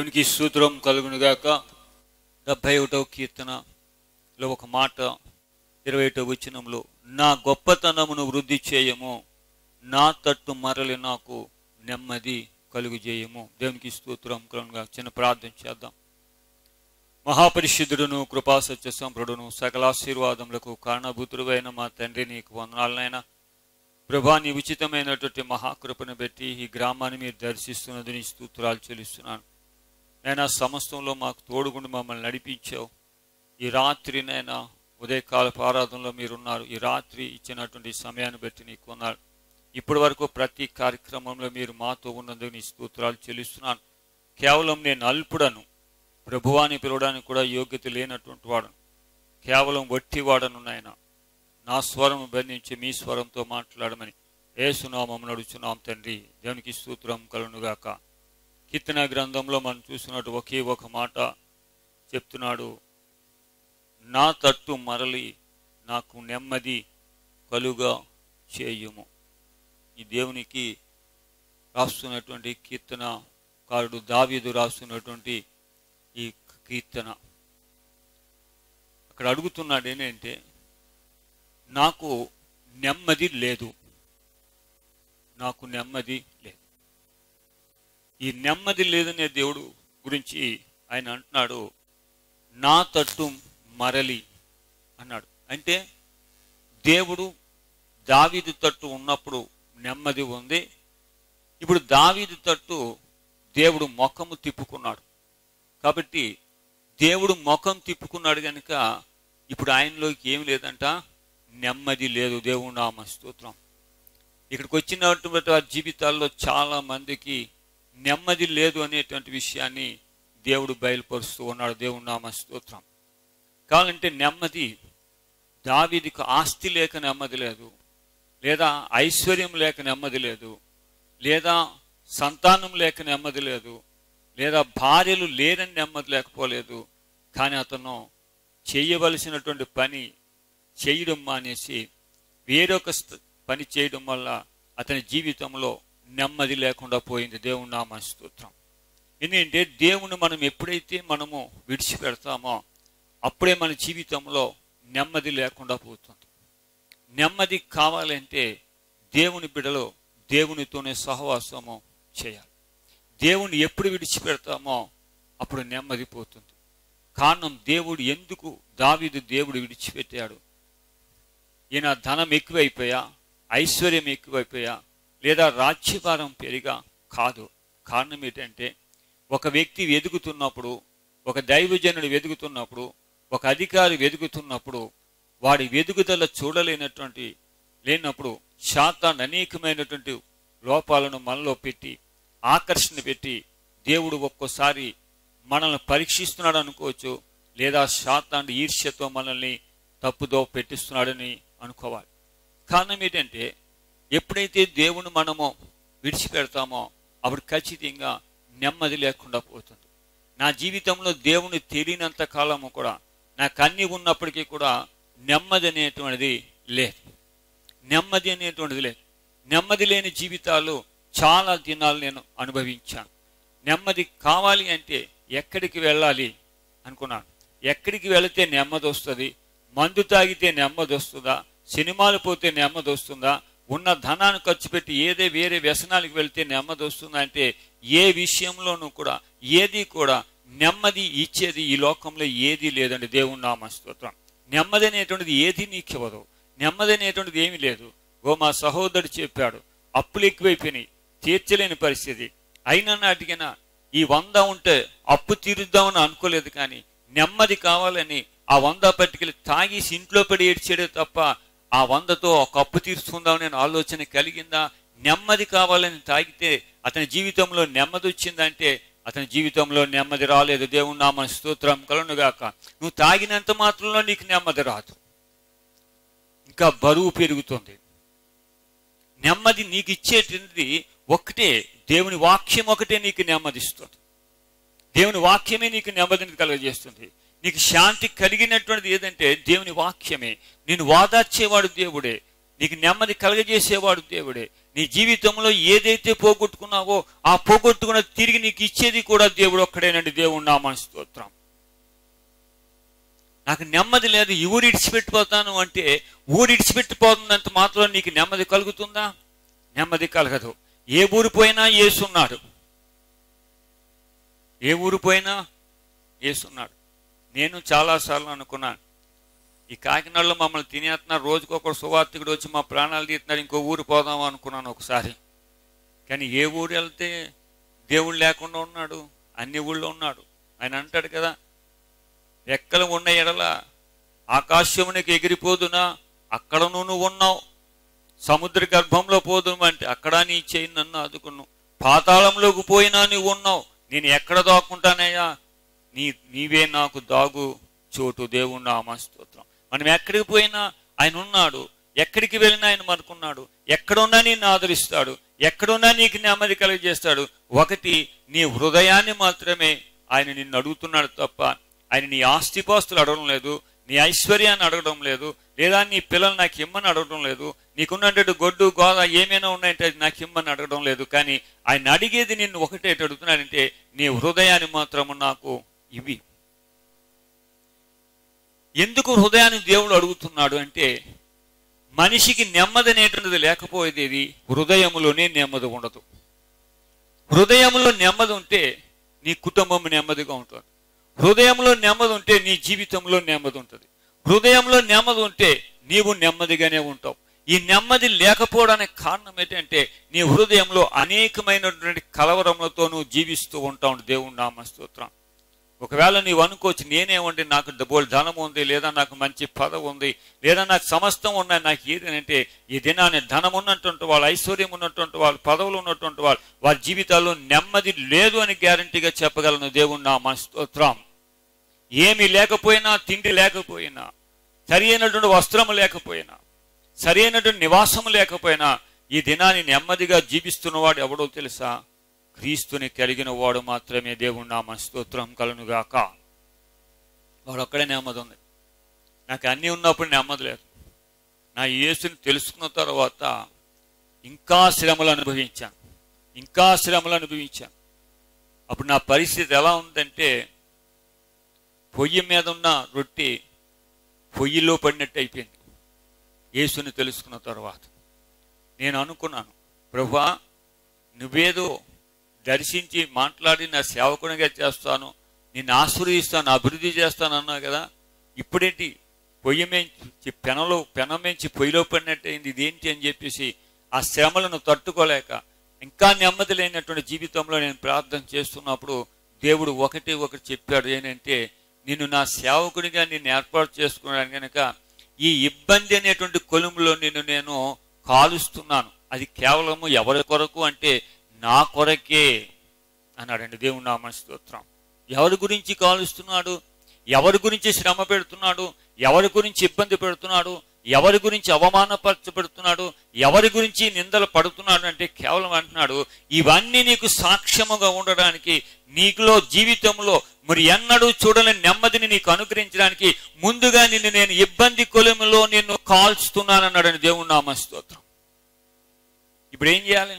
దేవునికి సూత్రం కలుగునుగాక డెబ్బై ఒకటవ కీర్తనలో ఒక మాట ఇరవై ఒకటవ వచనంలో నా గొప్పతనమును వృద్ధి చేయము నా తట్టు మరలి నాకు నెమ్మది కలుగు చేయము దేవునికి స్తోత్రం కలుగునుగా చిన్న ప్రార్థన చేద్దాం మహాపరిశుద్ధుడును కృపాసత్య సంప్రుడును సకలాశీర్వాదములకు కారణభూతుడువైన మా తండ్రి నీకు వందనాలనైనా ప్రభా నీ ఉచితమైనటువంటి మహాకృపను బట్టి ఈ గ్రామాన్ని మీరు దర్శిస్తున్నది నీ స్తోత్రాలు చెల్లిస్తున్నాను నైనా సమస్తంలో మాకు తోడుగుండి మమ్మల్ని నడిపించావు ఈ రాత్రి నైనా ఉదయకాలపు ఆరాధనలో మీరున్నారు ఈ రాత్రి ఇచ్చినటువంటి సమయాన్ని బట్టి నీకు ఉన్నారు ఇప్పటి వరకు ప్రతి కార్యక్రమంలో మీరు మాతో ఉన్నందుకు నీ స్తోత్రాలు చెల్లిస్తున్నాను కేవలం నేను అల్పుడను ప్రభువాని పిలవడానికి కూడా యోగ్యత లేనటువంటి వాడను కేవలం వట్టివాడను నాయన నా స్వరం బంధించి మీ స్వరంతో మాట్లాడమని ఏసునామం నడుచున్నాం తండ్రి దేవునికి స్తోత్రం కలునుగాక కీర్తన గ్రంథంలో మనం చూసినట్టు ఒకే ఒక మాట చెప్తున్నాడు నా తట్టు మరలి నాకు నెమ్మది కలుగా చేయుము ఈ దేవునికి రాస్తున్నటువంటి కీర్తన కారుడు దావీదు రాస్తున్నటువంటి ఈ కీర్తన అక్కడ అడుగుతున్నాడు ఏంటంటే నాకు నెమ్మది లేదు నాకు నెమ్మది లేదు ఈ నెమ్మది లేదనే దేవుడు గురించి ఆయన అంటున్నాడు నా తట్టు మరలి అన్నాడు అంటే దేవుడు దావీదు తట్టు ఉన్నప్పుడు నెమ్మది ఉంది ఇప్పుడు దావీదు తట్టు దేవుడు ముఖము తిప్పుకున్నాడు కాబట్టి దేవుడు ముఖం తిప్పుకున్నాడు కనుక ఇప్పుడు ఆయనలోకి ఏం లేదంట నెమ్మది లేదు దేవుడు నామ స్తోత్రం ఇక్కడికి వచ్చినటువంటి వారి జీవితాల్లో చాలా మందికి నెమ్మది లేదు అనేటువంటి విషయాన్ని దేవుడు బయలుపరుస్తూ ఉన్నాడు దేవుడు నామ స్తోత్రం కావాలంటే నెమ్మది దావీదికి ఆస్తి లేక నెమ్మది లేదు లేదా ఐశ్వర్యం లేక నెమ్మది లేదు లేదా సంతానం లేక నెమ్మది లేదు లేదా భార్యలు లేరని నెమ్మది లేకపోలేదు కానీ అతను చేయవలసినటువంటి పని చేయడం మానేసి వేరొక స్థ- పని చేయడం వల్ల అతని జీవితంలో నెమ్మది లేకుండా పోయింది దేవుని నామ స్తోత్రం ఎందుకంటే దేవుని మనం ఎప్పుడైతే మనము విడిచిపెడతామో అప్పుడే మన జీవితంలో నెమ్మది లేకుండా పోతుంది నెమ్మది కావాలంటే దేవుని బిడలో దేవునితోనే సహవాసము చేయాలి దేవుని ఎప్పుడు విడిచిపెడతామో అప్పుడు నెమ్మది పోతుంది కారణం దేవుడు ఎందుకు దావీదు దేవుడు విడిచిపెట్టాడు ఈయన ధనం ఎక్కువైపోయా ఐశ్వర్యం ఎక్కువైపోయా లేదా రాజ్యభారం పెరిగా కాదు కారణం ఏంటంటే ఒక వ్యక్తి వెతుకుతున్నప్పుడు ఒక దైవజనుడు వెతుకుతున్నప్పుడు ఒక అధికారి వెతుకుతున్నప్పుడు వాడి వెతుకుదల చూడలేనటువంటి లేనప్పుడు శాతాన్ని అనేకమైనటువంటి లోపాలను మనలో పెట్టి ఆకర్షణ పెట్టి దేవుడు ఒక్కోసారి మనల్ని పరీక్షిస్తున్నాడు అనుకోవచ్చు లేదా శాతాన్ని ఈర్ష్యతో మనల్ని తప్పుదో పెట్టిస్తున్నాడని అనుకోవాలి కారణం ఏంటంటే ఎప్పుడైతే దేవుని మనము విడిచిపెడతామో అప్పుడు ఖచ్చితంగా నెమ్మది లేకుండా పోతుంది నా జీవితంలో దేవుని తెలియనంత కాలము కూడా నాకు అన్ని ఉన్నప్పటికీ కూడా నెమ్మది అనేటువంటిది లేదు నెమ్మది అనేటువంటిది లేదు నెమ్మది లేని జీవితాలు చాలా దినాలు నేను అనుభవించాను నెమ్మది కావాలి అంటే ఎక్కడికి వెళ్ళాలి అనుకున్నాను ఎక్కడికి వెళితే నెమ్మది వస్తుంది మందు తాగితే నెమ్మది వస్తుందా సినిమాలు పోతే నెమ్మది వస్తుందా ఉన్న ధనాన్ని ఖర్చు పెట్టి ఏదే వేరే వ్యసనాలకు వెళ్తే నెమ్మది వస్తుందా అంటే ఏ విషయంలోనూ కూడా ఏది కూడా నెమ్మది ఇచ్చేది ఈ లోకంలో ఏది లేదండి దేవుని నామ స్తోత్రం నెమ్మది అనేటువంటిది ఏది నీకు ఇవ్వదు నెమ్మది అనేటువంటిది ఏమీ లేదు ఓ మా సహోదరుడు చెప్పాడు అప్పులు ఎక్కువైపోయినాయి తీర్చలేని పరిస్థితి అయినా నాటికైనా ఈ వంద ఉంటే అప్పు తీరుద్దామని అనుకోలేదు కానీ నెమ్మది కావాలని ఆ వంద పట్టుకెళ్ళి తాగేసి ఇంట్లో పడి ఏడ్చాడే తప్ప ఆ వందతో ఒక అప్పు తీర్చుకుందామని నేను ఆలోచన కలిగిందా నెమ్మది కావాలని తాగితే అతని జీవితంలో నెమ్మది వచ్చిందంటే అతని జీవితంలో నెమ్మది రాలేదు దేవుని నామ స్తోత్రం కలునుగాక నువ్వు తాగినంత మాత్రంలో నీకు నెమ్మది రాదు ఇంకా బరువు పెరుగుతుంది నెమ్మది నీకు ఇచ్చేటిది ఒక్కటే దేవుని వాక్యం ఒకటే నీకు నెమ్మదిస్తుంది దేవుని వాక్యమే నీకు నెమ్మదిని కలుగజేస్తుంది నీకు శాంతి కలిగినటువంటిది ఏదంటే దేవుని వాక్యమే నేను వాదార్చేవాడు దేవుడే నీకు నెమ్మది కలగజేసేవాడు దేవుడే నీ జీవితంలో ఏదైతే పోగొట్టుకున్నావో ఆ పోగొట్టుకున్న తిరిగి నీకు ఇచ్చేది కూడా దేవుడు ఒక్కడేనండి దేవుడు నామ స్తోత్రం నాకు నెమ్మది లేదు ఈ ఊరు ఇడిచిపెట్టిపోతాను అంటే ఊరు ఇడిచిపెట్టిపోతున్నంత మాత్రం నీకు నెమ్మది కలుగుతుందా నెమ్మది కలగదు ఏ ఊరు పోయినా ఏసున్నాడు ఏ ఊరు పోయినా ఏసున్నాడు నేను చాలాసార్లు అనుకున్నాను ఈ కాకినాడలో మమ్మల్ని తినేస్తున్నారు రోజుకొకరు సువార్తికుడు వచ్చి మా ప్రాణాలు తీస్తున్నారు ఇంకో ఊరు పోదాం అనుకున్నాను ఒకసారి కానీ ఏ ఊరు వెళ్తే దేవుడు లేకుండా ఉన్నాడు అన్ని ఊళ్ళో ఉన్నాడు ఆయన అంటాడు కదా రెక్కలు ఉన్న ఎడల ఆకాశమునికి ఎగిరిపోదునా అక్కడను నువ్వు ఉన్నావు సముద్ర గర్భంలో పోదును అంటే అక్కడ నీ చేయి నన్ను ఆదుకున్నావు పాతాళంలోకి పోయినా నువ్వు ఉన్నావు నేను ఎక్కడ దాక్కుంటానయ్యా నీ నీవే నాకు దాగు చోటు దేవుడు నామ స్తోత్రం మనం ఎక్కడికి పోయినా ఆయన ఉన్నాడు ఎక్కడికి వెళ్ళినా ఆయన మనకున్నాడు ఎక్కడున్నా నేను ఆదరిస్తాడు ఎక్కడున్నా నీకు నెమ్మది కలిగజేస్తాడు ఒకటి నీ హృదయాన్ని మాత్రమే ఆయన నిన్ను అడుగుతున్నాడు తప్ప ఆయన నీ ఆస్తిపాస్తులు అడగడం లేదు నీ ఐశ్వర్యాన్ని అడగడం లేదు లేదా నీ పిల్లలు నాకు ఇమ్మని అడగడం లేదు నీకున్నటువంటి గొడ్డు గోద ఏమైనా ఉన్నాయంటే అది నాకు ఇమ్మని అడగడం లేదు కానీ ఆయన అడిగేది నిన్ను ఒకటే అడుగుతున్నాడంటే నీ హృదయాన్ని మాత్రము నాకు ఇవి ఎందుకు హృదయాన్ని దేవుడు అడుగుతున్నాడు అంటే మనిషికి నెమ్మది అనేటువంటిది లేకపోయేది హృదయములోనే నెమ్మది ఉండదు హృదయంలో నెమ్మది ఉంటే నీ కుటుంబం నెమ్మదిగా ఉంటుంది హృదయంలో నెమ్మది ఉంటే నీ జీవితంలో నెమ్మది ఉంటుంది హృదయంలో నెమ్మది ఉంటే నీవు నెమ్మదిగానే ఉంటావు ఈ నెమ్మది లేకపోవడానికి కారణం ఏంటంటే నీ హృదయంలో అనేకమైనటువంటి కలవరములతో నువ్వు జీవిస్తూ ఉంటావు దేవుడు నామ స్తోత్రం ఒకవేళ నీవు అనుకోవచ్చు నేనేమండి నాకు డబ్బులు ధనం ఉంది లేదా నాకు మంచి పదవి ఉంది లేదా నాకు సమస్తం ఉన్నాయి నాకు ఏదంటే ఈ దినాన్ని ధనం ఉన్నటువంటి వాళ్ళు ఐశ్వర్యం ఉన్నటువంటి వాళ్ళు పదవులు ఉన్నటువంటి వాళ్ళు వారి జీవితాల్లో నెమ్మది లేదు అని గ్యారంటీగా చెప్పగలను దేవుడు నా స్తోత్రం ఏమి లేకపోయినా తిండి లేకపోయినా సరి అయినటువంటి వస్త్రము లేకపోయినా సరి అయినటువంటి నివాసం లేకపోయినా ఈ దినాన్ని నెమ్మదిగా జీవిస్తున్నవాడు ఎవడో తెలుసా క్రీస్తుని కలిగిన వాడు మాత్రమే దేవుడు నామ స్తోత్రం కలునుగాక వాడు ఒక్కడే నెమ్మది ఉంది నాకు అన్నీ ఉన్నప్పుడు నెమ్మది లేదు నా యేసుని తెలుసుకున్న తర్వాత ఇంకా శ్రమలు అనుభవించాను ఇంకా శ్రమలు అనుభవించాను అప్పుడు నా పరిస్థితి ఎలా ఉందంటే పొయ్యి మీద ఉన్న రొట్టె పొయ్యిలో పడినట్టు అయిపోయింది యేసుని తెలుసుకున్న తర్వాత నేను అనుకున్నాను ప్రభా నువ్వేదో దర్శించి మాట్లాడి నా సేవకునిగా చేస్తాను నిన్ను ఆశీర్వదిస్తాను అభివృద్ధి చేస్తాను అన్నావు కదా ఇప్పుడేంటి పొయ్యి మేంచి పెనలో పెనం మేంచి పొయ్యిలో పడినట్టయింది ఇదేంటి అని చెప్పేసి ఆ శ్రమలను తట్టుకోలేక ఇంకా నెమ్మది లేనటువంటి జీవితంలో నేను ప్రార్థన చేస్తున్నప్పుడు దేవుడు ఒకటి ఒకటి చెప్పాడు ఏంటంటే నిన్ను నా సేవకుడిగా నిన్ను ఏర్పాటు చేసుకున్నాను కనుక ఈ ఇబ్బంది అనేటువంటి కొలుములో నిన్ను నేను కాలుస్తున్నాను అది కేవలము ఎవరి కొరకు అంటే నా కొరకే అన్నాడండి దేవుడు నామ స్తోత్రం ఎవరి గురించి కాలుస్తున్నాడు ఎవరి గురించి శ్రమ పెడుతున్నాడు ఎవరి గురించి ఇబ్బంది పెడుతున్నాడు ఎవరి గురించి అవమానపరచబడుతున్నాడు ఎవరి గురించి నిందలు పడుతున్నాడు అంటే కేవలం అంటున్నాడు ఇవన్నీ నీకు సాక్ష్యముగా ఉండడానికి నీకులో జీవితంలో మరి ఎన్నడూ చూడలేని నెమ్మదిని నీకు అనుగ్రహించడానికి ముందుగా నిన్ను నేను ఇబ్బంది కొలములో నిన్ను కాల్చుతున్నానన్నాడని దేవుడు నామ స్తోత్రం ఇప్పుడు ఏం చేయాలి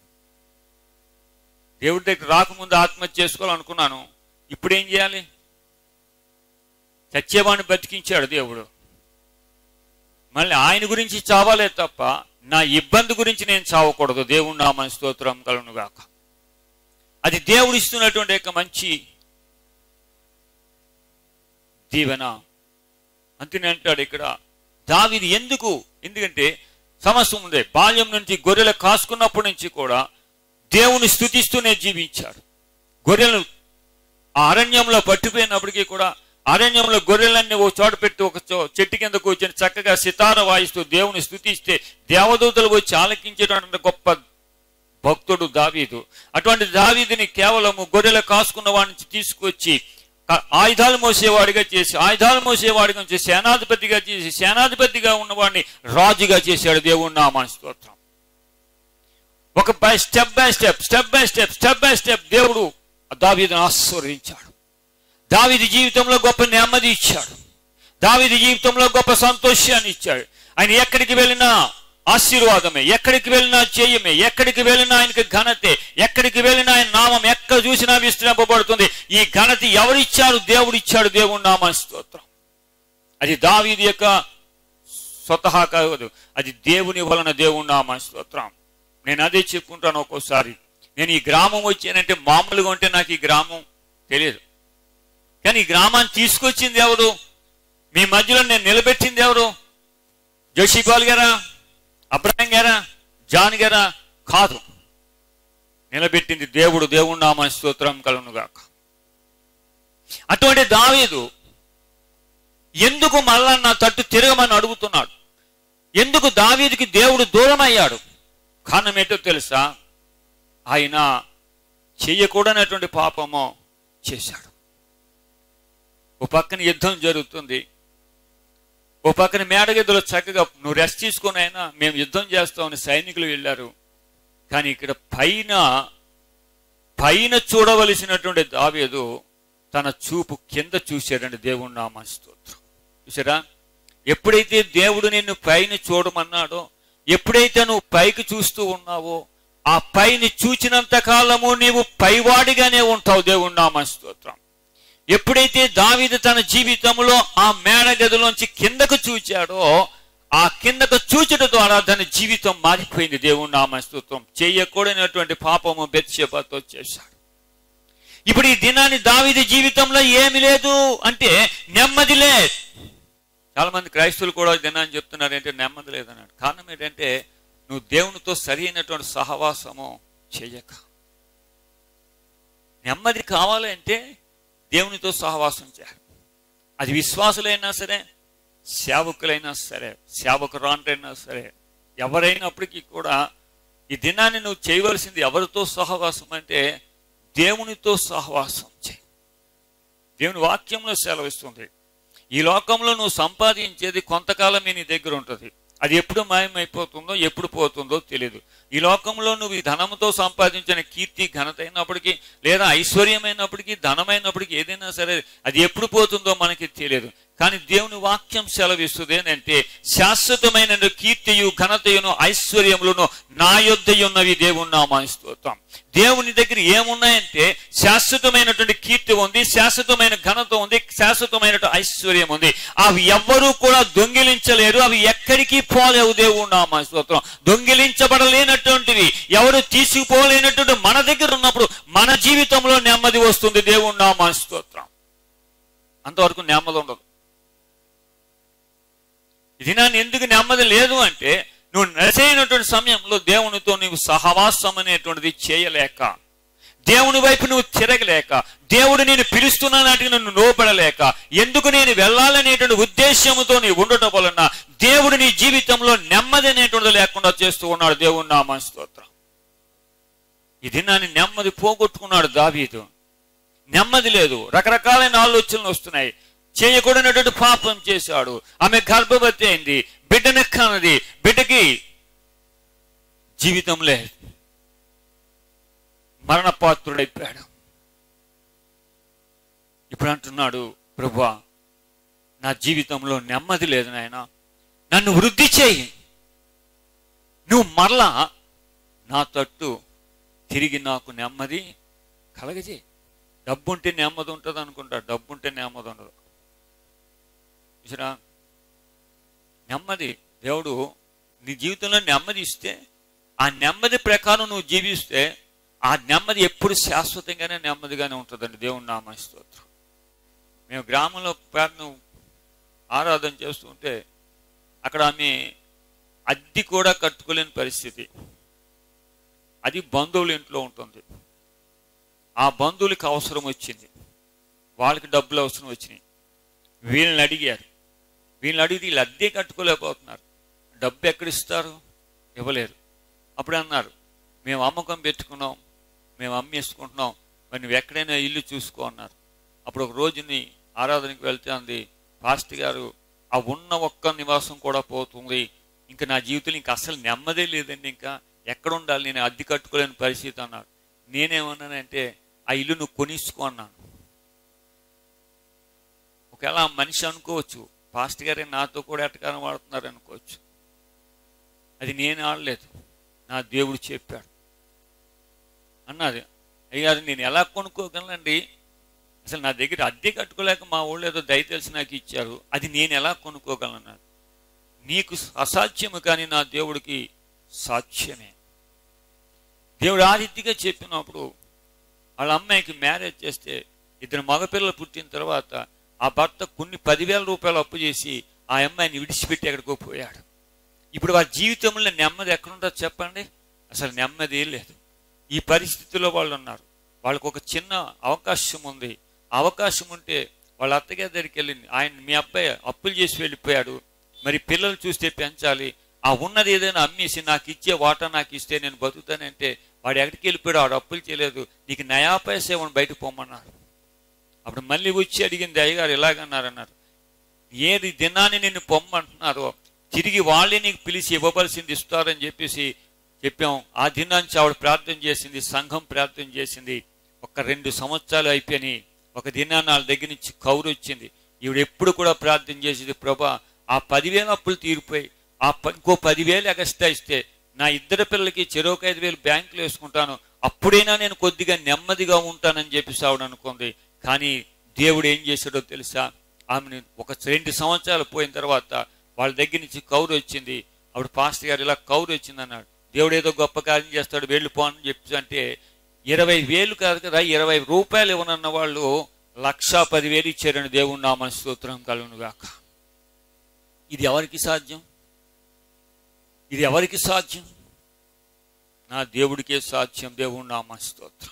దేవుడి దగ్గర రాకముందు ఆత్మహత్య చేసుకోవాలనుకున్నాను ఇప్పుడు ఏం చేయాలి చచ్చేవాడిని బతికించాడు దేవుడు మళ్ళీ ఆయన గురించి చావాలే తప్ప నా ఇబ్బంది గురించి నేను చావకూడదు దేవుడు నా మన స్తోత్రం కలునుగాక అది దేవుడు ఇస్తున్నటువంటి యొక్క మంచి దీవెన అంతనే అంటాడు ఇక్కడ దావిది ఎందుకు ఎందుకంటే సమస్య ఉంది బాల్యం నుంచి గొర్రెలు కాసుకున్నప్పటి నుంచి కూడా దేవుని స్థుతిస్తూనే జీవించాడు గొర్రెలు ఆ అరణ్యంలో పట్టిపోయినప్పటికీ కూడా అరణ్యంలో గొర్రెలన్నీ ఓ చోట పెట్టి ఒక చో- చెట్టు కింద కూర్చొని చక్కగా సితార వాయిస్తూ దేవుని స్థుతిస్తే దేవదూతలు వచ్చి ఆలకించేటువంటి గొప్ప భక్తుడు దావీదు అటువంటి దావీదుని కేవలము గొర్రెల కాసుకున్న వాడి నుంచి తీసుకొచ్చి క- ఆయుధాలు మోసేవాడిగా చేసి ఆయుధాలు మోసేవాడిగా చేసి సేనాధిపతిగా చేసి సేనాధిపతిగా ఉన్నవాడిని రాజుగా చేశాడు దేవుడు నామాని స్తోత్రం ఒక by step by step step by step step by step దేవుడు దావీదును ఆశీర్వదించాడు దావీది జీవితంలో గొప్ప నెమ్మది ఇచ్చాడు దావీది జీవితంలో గొప్ప సంతోషాన్ని ఇచ్చాడు ఆయన ఎక్కడికి వెళ్ళినా ఆశీర్వాదమే ఎక్కడికి వెళ్ళినా చేయమే ఎక్కడికి వెళ్ళినా ఆయనకి ఘనతే ఎక్కడికి వెళ్ళినా ఆయన నామం ఎక్కడ చూసినా విస్తరింపబడుతుంది ఈ ఘనత ఎవరిచ్చారు దేవుడు ఇచ్చాడు దేవుడు నామ స్తోత్రం అది దావీది యొక్క స్వతహా కాదు అది దేవుని వలన దేవుడు నామ స్తోత్రం నేను అదే చెప్పుకుంటాను ఒక్కోసారి నేను ఈ గ్రామం వచ్చానంటే మామూలుగా ఉంటే నాకు ఈ గ్రామం తెలియదు కానీ ఈ గ్రామాన్ని తీసుకొచ్చింది ఎవరు మీ మధ్యలో నేను నిలబెట్టింది ఎవరు జోషిపాల్ గారా అబ్రాహిం గారా జాన్ గారా కాదు నిలబెట్టింది దేవుడు దేవుడు నామ స్తోత్రం కలునుగాక అటువంటి దావీదు ఎందుకు మళ్ళా నా తట్టు తిరగమని అడుగుతున్నాడు ఎందుకు దావీదికి దేవుడు దూరం అయ్యాడు కారణం ఏంటో తెలుసా ఆయన చెయ్యకూడనటువంటి పాపము చేశాడు ఓ పక్కన యుద్ధం జరుగుతుంది ఓ పక్కన మేడగదిలో చక్కగా నువ్వు రెస్ట్ తీసుకుని అయినా మేము యుద్ధం చేస్తామని సైనికులు వెళ్ళారు కానీ ఇక్కడ పైన పైన చూడవలసినటువంటి దావేదు తన చూపు కింద చూశాడండి దేవుడు నామ స్తోత్రం చూసారా ఎప్పుడైతే దేవుడు నిన్ను పైన చూడమన్నాడో ఎప్పుడైతే నువ్వు పైకి చూస్తూ ఉన్నావో ఆ పైని చూచినంత కాలము నీవు పైవాడిగానే ఉంటావు దేవుడు నామ స్తోత్రం ఎప్పుడైతే దావీదు తన జీవితంలో ఆ మేడ గదిలోంచి కిందకు చూచాడో ఆ కిందకు చూచుట ద్వారా తన జీవితం మారిపోయింది దేవుడు నామ స్తోత్రం చేయకూడనటువంటి పాపము బెత్షెబతో చేశాడు ఇప్పుడు ఈ దినాన్ని దావీదు జీవితంలో ఏమి లేదు అంటే నెమ్మది లేదు చాలా మంది క్రైస్తవులు కూడా ఈ దినాన్ని చెప్తున్నారు ఏంటంటే నెమ్మది లేదన్నాడు కారణం ఏంటంటే నువ్వు దేవునితో సరి అయినటువంటి సహవాసము చేయక నెమ్మది కావాలంటే దేవునితో సహవాసం చేయాలి అది విశ్వాసులైనా సరే సేవకులైనా సరే సేవకురాంటైనా సరే ఎవరైనప్పటికీ కూడా ఈ దినాన్ని నువ్వు చేయవలసింది ఎవరితో సహవాసం అంటే దేవునితో సహవాసం చేయి దేవుని వాక్యంలో సెలవిస్తుంది ఈ లోకంలో నువ్వు సంపాదించేది కొంతకాలమే నీ దగ్గర ఉంటుంది అది ఎప్పుడు మాయమైపోతుందో ఎప్పుడు పోతుందో తెలియదు ఈ లోకంలో నువ్వు ఈ ధనంతో సంపాదించిన కీర్తి ఘనత అయినప్పటికీ లేదా ఐశ్వర్యమైనప్పటికీ ధనమైనప్పటికీ ఏదైనా సరే అది ఎప్పుడు పోతుందో మనకి తెలియదు కానీ దేవుని వాక్యం సెలవిస్తుంది ఏంటంటే శాశ్వతమైన కీర్తియు ఘనతయును ఐశ్వర్యములను నా యొద్దయున్నవి దేవుని నామా స్తోత్రం దేవుని దగ్గర ఏమున్నాయంటే శాశ్వతమైనటువంటి కీర్తి ఉంది శాశ్వతమైన ఘనత ఉంది శాశ్వతమైన ఐశ్వర్యం ఉంది అవి ఎవ్వరూ కూడా దొంగిలించలేరు అవి ఎక్కడికి పోలేవు దేవుడు నామా స్తోత్రం దొంగిలించబడలేనటువంటివి ఎవరు తీసుకుపోలేనటువంటి మన దగ్గర ఉన్నప్పుడు మన జీవితంలో నెమ్మది వస్తుంది దేవుడు నామా స్తోత్రం అంతవరకు నెమ్మది ఉండదు ఇది నన్ను ఎందుకు నెమ్మది లేదు అంటే నువ్వు నడిచేయనటువంటి సమయంలో దేవునితో నువ్వు సహవాసం అనేటువంటిది చేయలేక దేవుని వైపు నువ్వు తిరగలేక దేవుడు నేను పిలుస్తున్నా నాటికి నన్ను లోపడలేక ఎందుకు నేను వెళ్ళాలనేటువంటి ఉద్దేశంతో నీ ఉండటం వలన దేవుడు నీ జీవితంలో నెమ్మది అనేటువంటిది లేకుండా చేస్తూ ఉన్నాడు దేవుడు నా స్తోత్రం ఇది నన్ను నెమ్మది పోగొట్టుకున్నాడు దావీదు నెమ్మది లేదు రకరకాలైన ఆలోచనలు వస్తున్నాయి చేయకూడనటువంటి పాపం చేశాడు ఆమె గర్భవతి అయింది బిడ్డను కన్నది బిడ్డకి జీవితం లేదు మరణపాత్రుడైపోయాడు ఇప్పుడు అంటున్నాడు ప్రభువా నా జీవితంలో నెమ్మది లేదు నాయన నన్ను వృద్ధి చేయి నువ్వు మరలా నా తట్టు తిరిగి నాకు నెమ్మది కలగజేయి డబ్బుంటే నెమ్మది ఉంటుంది అనుకుంటా డబ్బుంటే నెమ్మది ఉండదు చూసారా నెమ్మది దేవుడు నీ జీవితంలో నెమ్మది ఇస్తే ఆ నెమ్మది ప్రకారం నువ్వు జీవిస్తే ఆ నెమ్మది ఎప్పుడు శాశ్వతంగానే నెమ్మదిగానే ఉంటుందండి దేవుని నామ స్తోత్రం మేము గ్రామంలో ప్రార్థన ఆరాధన చేస్తుంటే అక్కడ ఆమె అద్దె కూడా కట్టుకోలేని పరిస్థితి అది బంధువుల ఇంట్లో ఉంటుంది ఆ బంధువులకి అవసరం వచ్చింది వాళ్ళకి డబ్బులు అవసరం వచ్చినాయి వీళ్ళని అడిగారు వీళ్ళని అడిగితే వీళ్ళు అద్దె కట్టుకోలేకపోతున్నారు డబ్బు ఎక్కడిస్తారు ఇవ్వలేరు అప్పుడు అన్నారు మేము అమ్మకం పెట్టుకున్నాం మేము అమ్మేసుకుంటున్నాం మరి నువ్వు ఎక్కడైనా ఇల్లు చూసుకో అన్నారు అప్పుడు ఒక రోజుని ఆరాధనకి వెళ్తే అంది పాస్ట్ గారు ఆ ఉన్న ఒక్క నివాసం కూడా పోతుంది ఇంకా నా జీవితంలో ఇంకా అసలు నెమ్మదే లేదండి ఇంకా ఎక్కడ ఉండాలి నేను అద్దె కట్టుకోలేని పరిస్థితి అన్నాడు నేనేమన్నానంటే ఆ ఇల్లు నువ్వు కొనిసుకో అన్నాను ఒకవేళ ఆ మనిషి అనుకోవచ్చు పాస్ట్ గారే నాతో కూడా ఎట్టకారం వాడుతున్నారు అనుకోవచ్చు అది నేను ఆడలేదు నా దేవుడు చెప్పాడు అన్నది అయ్యా అది నేను ఎలా కొనుక్కోగలనండి అసలు నా దగ్గర అద్దె కట్టుకోలేక మా ఊళ్ళో ఏదో దయ తెలిసి నాకు ఇచ్చారు అది నేను ఎలా కొనుక్కోగలను నీకు అసాధ్యము కానీ నా దేవుడికి సాధ్యమే దేవుడు ఆ రీతిగా చెప్పినప్పుడు వాళ్ళ అమ్మాయికి మ్యారేజ్ చేస్తే ఇద్దరు మగపిల్లలు పుట్టిన తర్వాత ఆ భర్త కొన్ని పదివేల రూపాయలు అప్పు చేసి ఆ అమ్మాయిని విడిచిపెట్టి ఎక్కడికో పోయాడు ఇప్పుడు వారి జీవితంలో నెమ్మది ఎక్కడుంటుందో చెప్పండి అసలు నెమ్మది లేదు ఈ పరిస్థితిలో వాళ్ళు ఉన్నారు వాళ్ళకు ఒక చిన్న అవకాశం ఉంది ఆ అవకాశం ఉంటే వాళ్ళ అత్తగారి దగ్గరికి వెళ్ళింది ఆయన మీ అబ్బాయి అప్పులు చేసి వెళ్ళిపోయాడు మరి పిల్లలు చూస్తే పెంచాలి ఆ ఉన్నది ఏదైనా అమ్మేసి నాకు ఇచ్చే వాటా నాకు ఇస్తే నేను బతుకుతానంటే వాడు ఎక్కడికి వెళ్ళిపోయాడు వాడు అప్పులు చేయలేదు నీకు నయా పైసా ఇవ్వని బయటకు పొమ్మన్నారు అప్పుడు మళ్ళీ వచ్చి అడిగింది అయ్యగారు ఎలాగన్నారన్నారు ఏది దినాన్ని నిన్ను పొమ్మంటున్నారో తిరిగి వాళ్ళే నీకు పిలిచి ఇవ్వవలసింది ఇస్తారని చెప్పేసి చెప్పాం ఆ దినాంచి ఆవిడ ప్రార్థన చేసింది సంఘం ప్రార్థన చేసింది ఒక రెండు సంవత్సరాలు అయిపోయినాయి ఒక దినాన్ని వాళ్ళ దగ్గర నుంచి కౌరు వచ్చింది ఈవిడ ఎప్పుడు కూడా ప్రార్థన చేసేది ప్రభా ఆ పదివేలు అప్పులు తీరిపోయి ఆ ప- ఇంకో పదివేలు ఎగస్ట్రా ఇస్తే నా ఇద్దరు పిల్లలకి చెరొక ఐదు వేలు బ్యాంకులో వేసుకుంటాను అప్పుడైనా నేను కొద్దిగా నెమ్మదిగా ఉంటానని చెప్పేసి ఆవిడ అనుకుంది కానీ దేవుడు ఏం చేశాడో తెలుసా ఆమెను ఒక రెండు సంవత్సరాలు పోయిన తర్వాత వాళ్ళ దగ్గర నుంచి కౌరు వచ్చింది అప్పుడు పాస్టర్ గారు ఇలా కౌరు వచ్చింది అన్నాడు దేవుడు ఏదో గొప్ప కార్యం చేస్తాడు వెళ్ళిపో అని చెప్పి అంటే ఇరవై వేలు కాదు కదా ఇరవై రూపాయలు ఇవ్వనన్న వాళ్ళు లక్షా పదివేలు ఇచ్చారని దేవుడు నామ స్తోత్రం కలుగును గాక ఇది ఎవరికి సాధ్యం ఇది ఎవరికి సాధ్యం నా దేవుడికే సాధ్యం దేవుడు నామ స్తోత్రం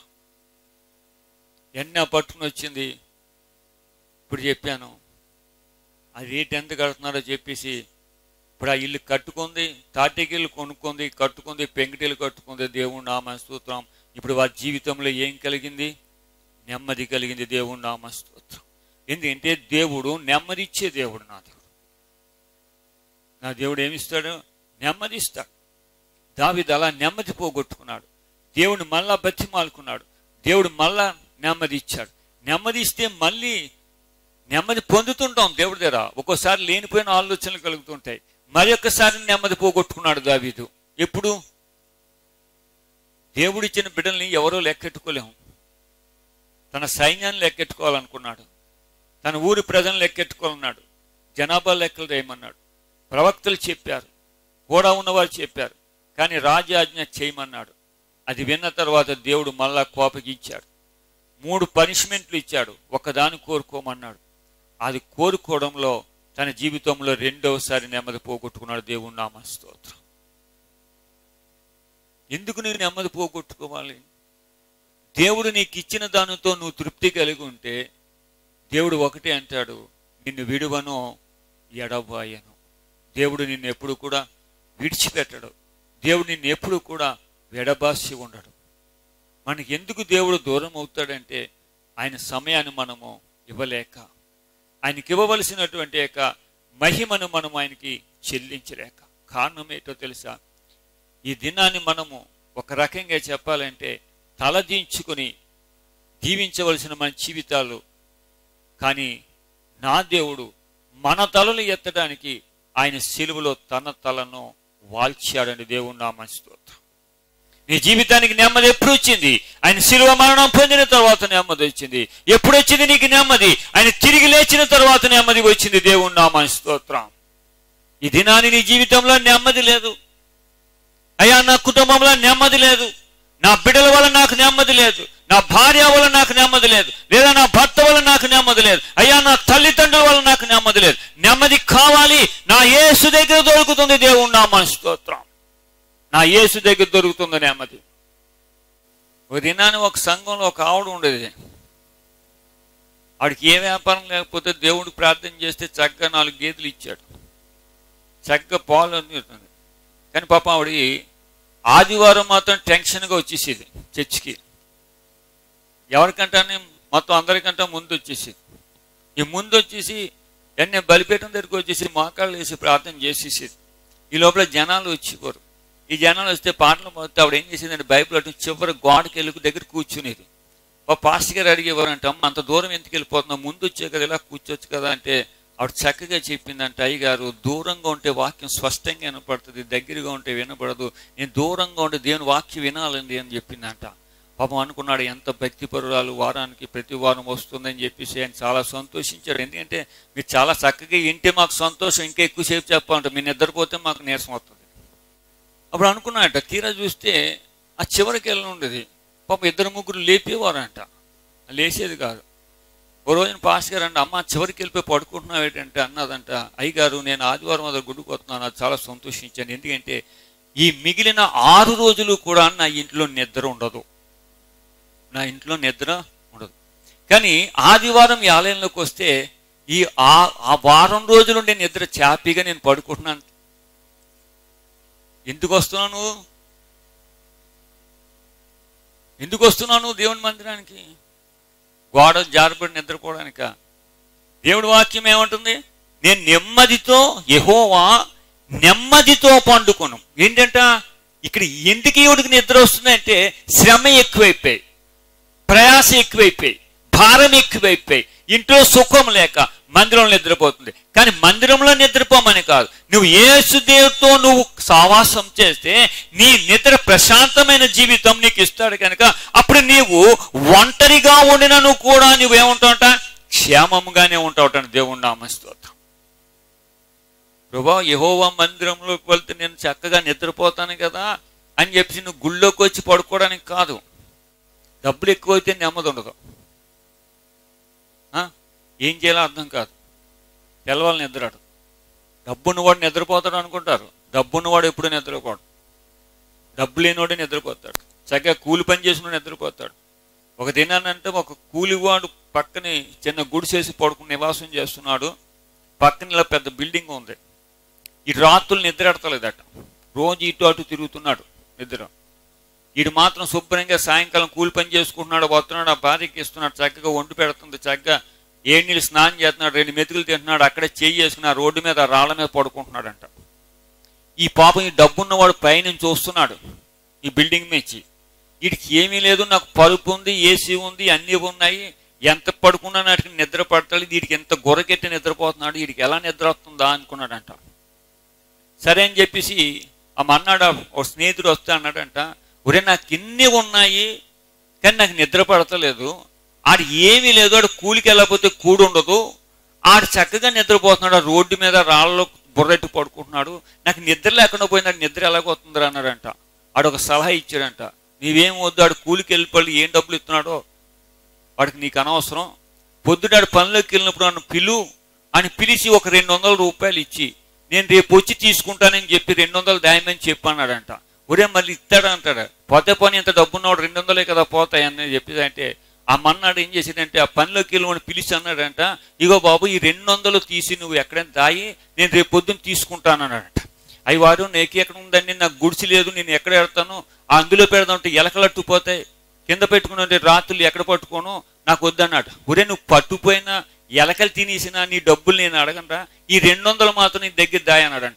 ఎన్న పట్టుకుని వచ్చింది ఇప్పుడు చెప్పాను ఆ రేట్ ఎంత కడుతున్నారో చెప్పేసి ఇప్పుడు ఆ ఇల్లు కట్టుకుంది తాటికిల్లు కొనుక్కుంది కట్టుకుంది పెంకిటీలు కట్టుకుంది దేవుడు నామ స్తోత్రం ఇప్పుడు వారి జీవితంలో ఏం కలిగింది నెమ్మది కలిగింది దేవుడు నామ స్తోత్రం ఎందుకంటే దేవుడు నెమ్మది ఇచ్చే దేవుడు నా దేవుడు నా దేవుడు ఏమిస్తాడు నెమ్మది ఇస్తాడు దావిది అలా నెమ్మది పోగొట్టుకున్నాడు దేవుడు మళ్ళా బతిమాలుకున్నాడు దేవుడు మళ్ళా నెమ్మది ఇచ్చాడు నెమ్మది ఇస్తే మళ్ళీ నెమ్మది పొందుతుంటాం దేవుడి దగ్గర ఒక్కోసారి లేనిపోయిన ఆలోచనలు కలుగుతుంటాయి మరి ఒక్కసారి నెమ్మది పోగొట్టుకున్నాడు దావీదు ఎప్పుడు దేవుడిచ్చిన బిడ్డల్ని ఎవరో లెక్కెట్టుకోలేము తన సైన్యాన్ని లెక్కెట్టుకోవాలనుకున్నాడు తన ఊరి ప్రజలను లెక్కెట్టుకోవాలన్నాడు జనాభా లెక్కలు చేయమన్నాడు ప్రవక్తలు చెప్పారు కూడా ఉన్నవారు చెప్పారు కానీ రాజాజ్ఞ చేయమన్నాడు అది విన్న తర్వాత దేవుడు మళ్ళా కోపగించాడు మూడు పనిష్మెంట్లు ఇచ్చాడు ఒకదాని కోరుకోమన్నాడు అది కోరుకోవడంలో తన జీవితంలో రెండవసారి నెమ్మది పోగొట్టుకున్నాడు దేవుడు నామ స్తోత్రం ఎందుకు నేను నెమ్మది పోగొట్టుకోవాలి దేవుడు నీకు ఇచ్చిన దానితో నువ్వు తృప్తి కలిగి ఉంటే దేవుడు ఒకటే అంటాడు నిన్ను విడువను ఎడబాయను దేవుడు నిన్ను ఎప్పుడు కూడా విడిచిపెట్టడు దేవుడు నిన్ను ఎప్పుడు కూడా విడబాసి ఉండడు మనకి ఎందుకు దేవుడు దూరం అవుతాడంటే ఆయన సమయాన్ని మనము ఇవ్వలేక ఆయనకి ఇవ్వవలసినటువంటి యొక్క మహిమను మనం ఆయనకి చెల్లించలేక కారణం ఏంటో తెలుసా ఈ దినాన్ని మనము ఒక రకంగా చెప్పాలంటే తలదించుకుని జీవించవలసిన మన జీవితాలు కానీ నా దేవుడు మన తలలు ఎత్తడానికి ఆయన సిలువలో తన తలను వాల్చాడని దేవుడు నా స్తోత్రం నీ జీవితానికి నెమ్మది ఎప్పుడు వచ్చింది ఆయన శిలువ మరణం పొందిన తర్వాత నెమ్మది వచ్చింది ఎప్పుడు వచ్చింది నీకు నెమ్మది ఆయన తిరిగి లేచిన తర్వాత నెమ్మది వచ్చింది దేవుడు నా స్తోత్రం ఈ దినాన్ని నీ జీవితంలో నెమ్మది లేదు అయ్యా నా కుటుంబంలో నెమ్మది లేదు నా బిడ్డల వల్ల నాకు నెమ్మది లేదు నా భార్య వల్ల నాకు నెమ్మది లేదు లేదా నా భర్త వల్ల నాకు నెమ్మది లేదు అయ్యా నా తల్లిదండ్రుల వల్ల నాకు నెమ్మది లేదు నెమ్మది కావాలి నా యేసు దగ్గర దొరుకుతుంది దేవుడు నా స్తోత్రం నా యేసు దగ్గర దొరుకుతుంది నెమ్మది ఒక దినాన్ని ఒక సంఘంలో ఒక ఆవిడ ఉండేది ఆవిడకి ఏ వ్యాపారం లేకపోతే దేవుడికి ప్రార్థన చేస్తే చక్కగా నాలుగు గేదెలు ఇచ్చాడు చక్కగా పాలు అందుతుంది కానీ పాపం ఆవిడ ఆదివారం మాత్రం టెన్షన్గా వచ్చేసేది చర్చికి ఎవరికంటే మొత్తం అందరికంటే ముందు వచ్చేసేది ఈ ముందు వచ్చేసి ఎన్ని బలిపీఠం దగ్గరికి వచ్చేసి మోకాళ్ళు వేసి ప్రార్థన చేసేసేది ఈ లోపల జనాలు వచ్చేవారు ఈ జనాలు వస్తే పాటలు మొత్తం ఆవిడ ఏం చేసేదంటే బైబిల్ అటు చివరి గోడకి వెళ్ళి దగ్గర కూర్చునేది ఓ పాస్టర్ గారు అడిగేవారంట అమ్మ అంత దూరం ఎందుకు వెళ్ళిపోతున్నావు ముందు వచ్చే కదా ఇలా కూర్చోవచ్చు కదా అంటే ఆవిడ చక్కగా చెప్పిందంటే అయ్యగారు దూరంగా ఉంటే వాక్యం స్పష్టంగా వినపడుతుంది దగ్గరగా ఉంటే వినపడదు నేను దూరంగా ఉంటే దేవుని వాక్యం వినాలండి అని చెప్పిందంట పాపం అనుకున్నాడు ఎంత భక్తిపరురాలు వారానికి ప్రతి వారం వస్తుందని చెప్పేసి ఆయన చాలా సంతోషించాడు ఎందుకంటే మీరు చాలా చక్కగా వింటే మాకు సంతోషం ఇంకా ఎక్కువసేపు చెప్పాలంట మీరు నిద్రపోతే మాకు నీరసం వస్తుంది అప్పుడు అనుకున్నాడట తీరా చూస్తే ఆ చివరికి వెళ్ళి ఉండేది పాపం ఇద్దరు ముగ్గురు లేపేవారంట లేచేది కాదు ఓ రోజున పాస్ గారు అంటే అమ్మ చివరికి వెళ్ళిపోయి పడుకుంటున్నావు ఏంటంటే అన్నదంట అయ్యగారు నేను ఆదివారం అదే గుడిపోతున్నాను అది చాలా సంతోషించాను ఎందుకంటే ఈ మిగిలిన ఆరు రోజులు కూడా నా ఇంట్లో నిద్ర ఉండదు నా ఇంట్లో నిద్ర ఉండదు కానీ ఆదివారం ఈ ఆలయంలోకి వస్తే ఈ ఆ ఆ వారం రోజులు ఉండే నిద్ర చాపీగా నేను పడుకుంటున్నాను ఎందుకు వస్తున్నాను ఎందుకు వస్తున్నాను దేవుని మందిరానికి గోడ జారబడి నిద్రపోవడానిక దేవుడి వాక్యం ఏమంటుంది నేను నెమ్మదితో యెహోవా నెమ్మదితో పండుకోను ఏంటంట ఇక్కడ ఎందుకు ఈవిడికి నిద్ర వస్తుందంటే శ్రమ ఎక్కువైపోయి ప్రయాస ఎక్కువైపోయి భారం ఎక్కువైపోయి ఇంట్లో సుఖం లేక మందిరంలో నిద్రపోతుంది కానీ మందిరంలో నిద్రపోమని కాదు నువ్వు యేసు దేవుడితో నువ్వు సావాసం చేస్తే నీ నిద్ర ప్రశాంతమైన జీవితం నీకు ఇస్తాడు కనుక అప్పుడు నీవు ఒంటరిగా ఉండినను కూడా నువ్వేముంటావుట క్షేమంగానే ఉంటావుట దేవుడు నామస్తోత్రం ప్రభా యహోవా మందిరంలోకి వెళ్తే నేను చక్కగా నిద్రపోతాను కదా అని చెప్పి నువ్వు గుళ్ళోకి వచ్చి పడుకోవడానికి కాదు డబ్బులు ఎక్కువైతే నెమ్మది ఉండదు ఆ? ఏం చేయాలో అర్థం కాదు తెల్లవాళ్ళు నిద్రాడు డబ్బున్నవాడు నిద్రపోతాడు అనుకుంటారు డబ్బున్నవాడు ఎప్పుడు నిద్రపోడు డబ్బు లేనివాడు నిద్రపోతాడు చక్కగా కూలి పని చేసిన నిద్రపోతాడు ఒక దినానంటే ఒక కూలివాడు పక్కనే చిన్న గుడిసేసి పడుకుని నివాసం చేస్తున్నాడు పక్కన ఇలా పెద్ద బిల్డింగ్ ఉంది ఈ రాత్రులు నిద్ర ఎడతలేదట రోజు ఇటు అటు తిరుగుతున్నాడు నిద్ర వీడు మాత్రం శుభ్రంగా సాయంకాలం కూలి పని చేసుకుంటున్నాడు వస్తున్నాడు ఆ భార్యకి ఇస్తున్నాడు చక్కగా వండి పెడుతుంది చక్కగా ఏ నీళ్ళు స్నానం చేస్తున్నాడు రెండు మెతుకులు తింటున్నాడు అక్కడే చేయి చేసుకుని ఆ రోడ్డు మీద ఆ రాళ్ళ మీద పడుకుంటున్నాడంట ఈ పాపం ఈ డబ్బున్నవాడు పైనుంచి చూస్తున్నాడు ఈ బిల్డింగ్ నుంచి వీడికి ఏమీ లేదు నాకు పరుపు ఉంది ఏసీ ఉంది అన్నీ ఉన్నాయి ఎంత పడుకున్నా నాటికి నిద్ర పడతాడు వీడికి ఎంత గొరకెట్టి నిద్రపోతున్నాడు వీడికి ఎలా నిద్ర వస్తుందా అనుకున్నాడంట సరే అని చెప్పేసి ఆ మన్నాడు ఒక స్నేహితుడు వస్తే అన్నాడంట ఒరే నాకు ఇన్ని ఉన్నాయి కానీ నాకు నిద్ర పడతలేదు ఆడు ఏమీ లేదు ఆడు కూలికి వెళ్ళకపోతే కూడు ఉండదు ఆడు చక్కగా నిద్రపోతున్నాడు ఆ రోడ్డు మీద రాళ్ళలో బుర్రెట్టు పడుకుంటున్నాడు నాకు నిద్ర లేకుండా పోయినాడు నిద్ర ఎలాగొస్తుందిరా అన్నాడంట ఆడు ఒక సలహా ఇచ్చాడంట నీవేం వద్దు ఆడు కూలికి వెళ్ళిపోయి ఏం డబ్బులు ఇస్తున్నాడో వాడికి నీకు అనవసరం పొద్దునాడు పనిలోకి వెళ్ళినప్పుడు నన్ను పిలు అని పిలిచి ఒక రెండు వందల రూపాయలు ఇచ్చి నేను రేపు వచ్చి తీసుకుంటానని చెప్పి రెండు వందలు దాయమని చెప్పన్నాడంట ఒరే మళ్ళీ ఇస్తాడు అంటాడు పోతే పని ఇంత డబ్బున్నవాడు రెండు వందలే కదా పోతాయి అని చెప్పి అంటే ఆ మన్నాడు ఏం చేసాడంటే ఆ పనిలోకి వెళ్ళి పిలిచి అన్నాడంట ఇగో బాబు ఈ రెండు వందలు తీసి నువ్వు ఎక్కడైనా దాయి నేను రేపు పొద్దున్న తీసుకుంటాను అన్నాడంట అవి వారు నీకు ఎక్కడ ఉందండి నాకు గుడిసి లేదు నేను ఎక్కడ పెడతాను ఆ అందులో పెడదామంటే ఎలకలట్టు పోతాయి కింద పెట్టుకుని రాత్రులు ఎక్కడ పట్టుకోను నాకు వద్దన్నాడు ఒరే నువ్వు పట్టుపోయినా ఎలకలు తినేసినా నీ డబ్బులు నేను అడగనరా ఈ రెండు వందలు మాత్రం నీ దగ్గర దాయన్నాడంట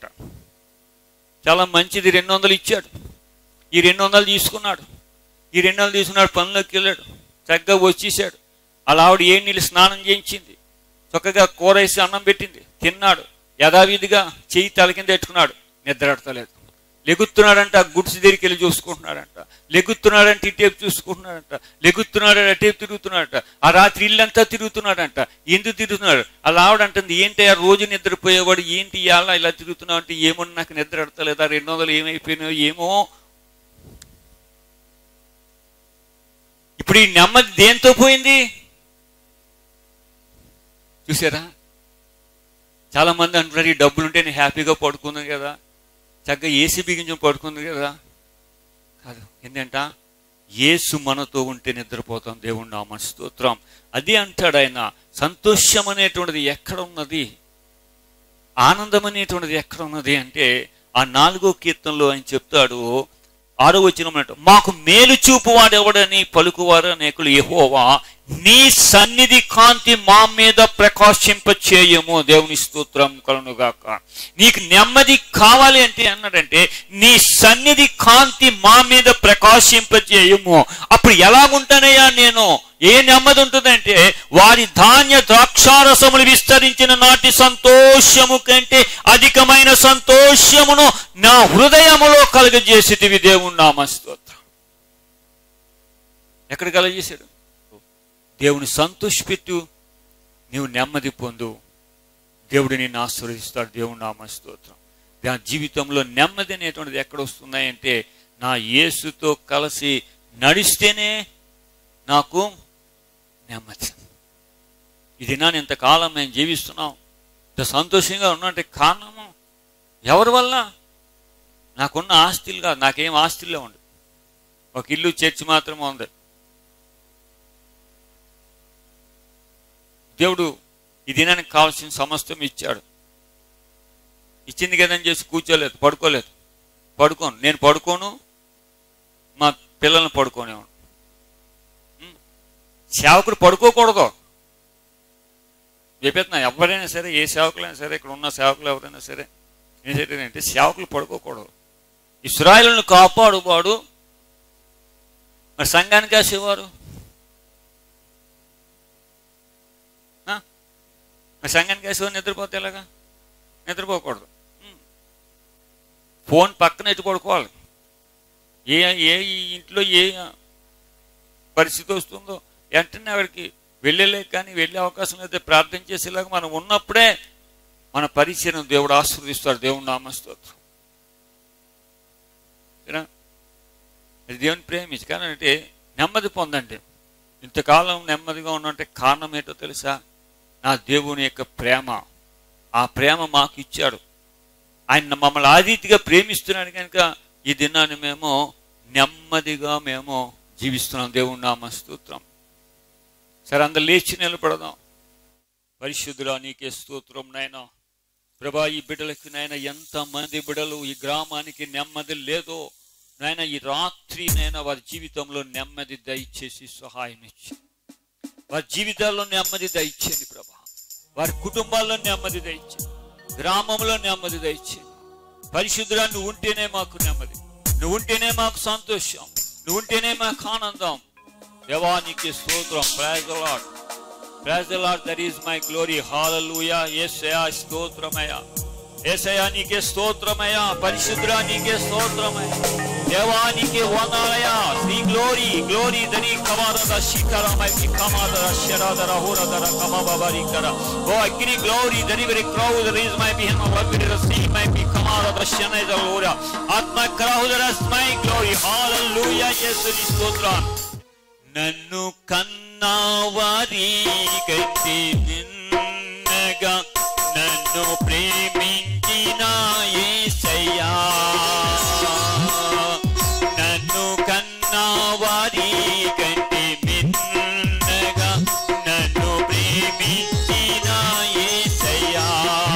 చాలా మంచిది రెండు వందలు ఇచ్చాడు ఈ రెండు వందలు తీసుకున్నాడు ఈ రెండు వందలు తీసుకున్నాడు పనిలోకి వెళ్ళాడు చక్కగా వచ్చేసాడు అలా ఆవిడ ఏ నీళ్ళు స్నానం చేయించింది చక్కగా కూర వేసి అన్నం పెట్టింది తిన్నాడు యథావిధిగా చెయ్యి తల కింద పెట్టుకున్నాడు నిద్రాడతలేదు లెగుతున్నాడంట ఆ గుడ్స్ దగ్గరికి వెళ్ళి చూసుకుంటున్నాడంట లెగుతున్నాడంటే ఇటేపు చూసుకుంటున్నాడంట లెగుతున్నాడు అటేపు తిరుగుతున్నాడంట ఆ రాత్రి ఇల్లంతా తిరుగుతున్నాడంట ఎందుకు తిరుగుతున్నాడు అలా ఆవిడంటుంది ఏంటి ఆ రోజు నిద్రపోయేవాడు ఏంటి ఇలా ఇలా తిరుగుతున్నావు అంటే ఏమో నాకు నిద్ర అడతలేదా రెండు వందలు ఏమైపోయినాయో ఏమో ఇప్పుడు ఈ నెమ్మది దేంతో పోయింది చూసారా చాలా మంది అంటున్నారు ఈ డబ్బులు ఉంటే నేను హ్యాపీగా పడుకుంది కదా చక్కగా ఏసీ బిగించం పడుకుంది కదా కాదు ఏంటంట ఏసు మనతో ఉంటే నిద్రపోతాం దేవుడు నామ స్తోత్రం అది అంటాడు ఆయన సంతోషం అనేటువంటిది ఎక్కడ ఉన్నది ఆనందం అనేటువంటిది ఎక్కడ ఉన్నది అంటే ఆ నాలుగో కీర్తనలో ఆయన చెప్తాడు ఆరో వచ్చిన మాకు మేలు చూపు వాడెవడని పలుకువారు అనేకులు యెహోవా నీ సన్నిధి కాంతి మా మీద ప్రకాశింప చేయము దేవుని స్తోత్రం కలునుగాక నీకు నెమ్మది కావాలి అంటే అన్నాడంటే నీ సన్నిధి కాంతి మా మీద ప్రకాశింప చేయము అప్పుడు ఎలాగుంటానయ్యా నేను ఏ నెమ్మది ఉంటుందంటే వారి ధాన్య ద్రాక్షారసములు విస్తరించిన నాటి సంతోషము కంటే అధికమైన సంతోషమును నా హృదయములో కలుగజేసేటివి దేవుని నామస్తోత్రం ఎక్కడ కలగజేశాడు దేవుని సంతోషపెట్టు నీవు నెమ్మది పొందు దేవుడు నిన్ను ఆశీర్వదిస్తాడు దేవుని నామ స్తోత్రం నా జీవితంలో నెమ్మది అనేటువంటిది ఎక్కడ వస్తున్నాయంటే నా యేసుతో కలిసి నడిస్తేనే నాకు నెమ్మది ఇది నా ఇంతకాలం మేము జీవిస్తున్నాం ఇంత సంతోషంగా ఉన్నంటే కారణము ఎవరి వల్ల నాకున్న ఆస్తులు కాదు నాకేం ఆస్తులే ఉండదు ఒక ఇల్లు చర్చి మాత్రమే ఉంది దేవుడు ఈ దినానికి కావాల్సిన సమస్తం ఇచ్చాడు ఇచ్చింది కదని చేసి కూర్చోలేదు పడుకోలేదు పడుకోను నేను పడుకోను మా పిల్లల్ని పడుకోనేవాడు సేవకుడు పడుకోకూడదు చెప్పేస్తున్నా ఎవరైనా సరే ఏ సేవకులైనా సరే ఇక్కడ ఉన్న సేవకులు ఎవరైనా సరే ఏం అంటే సేవకులు పడుకోకూడదు ఇస్రాయలను కాపాడువాడు మరి సంఘానికి కాసేవారు ఆ? మరి సంఘానికి కాసేవారు నిద్రపోతే ఎలాగా నిద్రపోకూడదు ఉమ్. ఫోన్ పక్కన ఎట్టు పడుకోవాలి ఏ ఏ ఈ ఇంట్లో ఏ పరిస్థితి వస్తుందో వెంటనే ఆవిడకి వెళ్ళలే కానీ వెళ్ళే అవకాశం అయితే ప్రార్థన చేసేలాగా మనం ఉన్నప్పుడే మన పరిచయం దేవుడు ఆశీర్వదిస్తాడు దేవుడు నామస్తోత్రం సరేనా? అది దేవుని ప్రేమించి కానీ అంటే నెమ్మది పొందండి ఇంతకాలం నెమ్మదిగా ఉన్నంటే కారణం ఏంటో తెలుసా నా దేవుని యొక్క ప్రేమ ఆ ప్రేమ మాకు ఇచ్చాడు ఆయన మమ్మల్ని ఆ రీతిగా ప్రేమిస్తున్నాడు కనుక ఈ దినాన్ని మేము నెమ్మదిగా మేము జీవిస్తున్నాం దేవుని నామ స్తోత్రం సరే అందరు లేచి నిలబడదాం పరిశుద్ధులా నీకే స్తోత్రం నాయనా ప్రభా ఈ బిడ్డలకి నాయన ఎంత మంది బిడ్డలు ఈ గ్రామానికి నెమ్మది లేదో నాయన ఈ రాత్రి నాయన వారి జీవితంలో నెమ్మది దయచేసి సహాయం ఇచ్చి వారి జీవితాల్లో నెమ్మది దయచేయండి ప్రభా వారి కుటుంబాల్లో నెమ్మది దయచేయండి గ్రామంలో నెమ్మది దయచేయండి పరిశుద్ధుడా నువ్వు ఉంటేనే మాకు నెమ్మది నువ్వు ఉంటేనే మాకు సంతోషం నువ్వు ఉంటేనే మాకు ఆనందం దేవానికి స్తోత్రం praise Lord praise Lord that is my glory hallelujah ఏసయా స్తోత్రమయ్యా ఏసయా నీకే స్తోత్రమయ్యా పరిశుద్ధుడా నీకే స్తోత్రమయ్య దేవానికి వందాలయ్యా శ్రీ గ్లోరీ గ్లోరీ దరి కమాదర శిఖరమై కమాదర శరాదర హోరదర కమబరికర ఓ అగ్ని గ్లోరీ దరి వెరి క్రౌడ్ రీజ్ మై బిహన్ వగ్రి రసి మై బి కమాదర శనై దలోర ఆత్మ క్రౌడ్ రస్ మై గ్లోరీ హల్లెలూయా యేసుని స్తోత్రం నన్ను కన్నావారి గట్టి నిన్నగా నన్ను ప్రేమించిన యేసయ్యా నన్ను కన్నావారి గట్టి నిన్నగా నన్ను ప్రేమించిన యేసయ్యా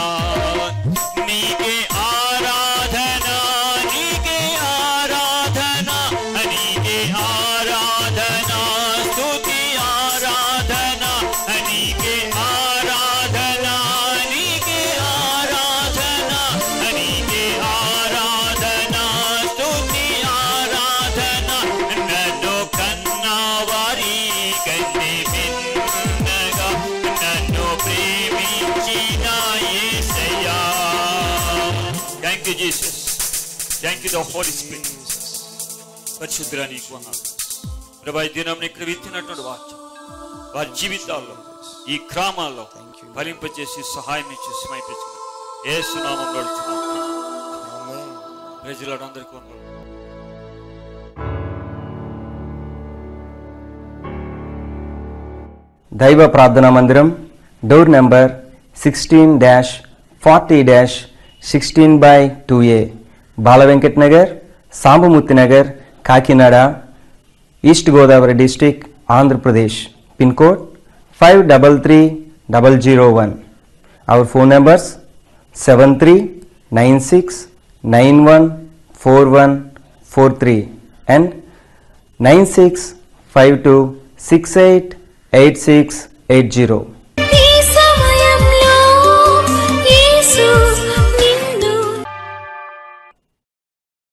నీకే ఆరాధన నీకే ఆరాధన నీకే ఆరాధన స్తుతి ఆరాధన నీకే ఆరాధన నీకే ఆరాధన నీకే ఆరాధన స్తుతి ఆరాధన నన్ను కన్నవారి కంటి మిన్నగా నన్ను ప్రేమించిన యేసయ్యా thank you Jesus thank you the Holy Spirit పరిశుద్ధురా నీకు వందనాలు. ప్రభా ఈ దినం ఇక్కడ విత్తినటువంటి వాక్యం వారి జీవితాల్లో ఈ గ్రామాల్లో ఫలింపచేసి సహాయం ఇచ్చి సమర్పించుకుని ఏ సునామం నడుచున్నాం ప్రజలు అందరికీ వందనాలు. దైవ ప్రార్థనా మందిరం door number sixteen dash forty dash sixteen by two A Bala Venkat Nagar Sambamurthy Nagar Kakinada East Godavari district Andhra Pradesh pin code five double three double zero one our phone numbers seven three nine six nine one four one four three and nine six five two six eight eight six eight zero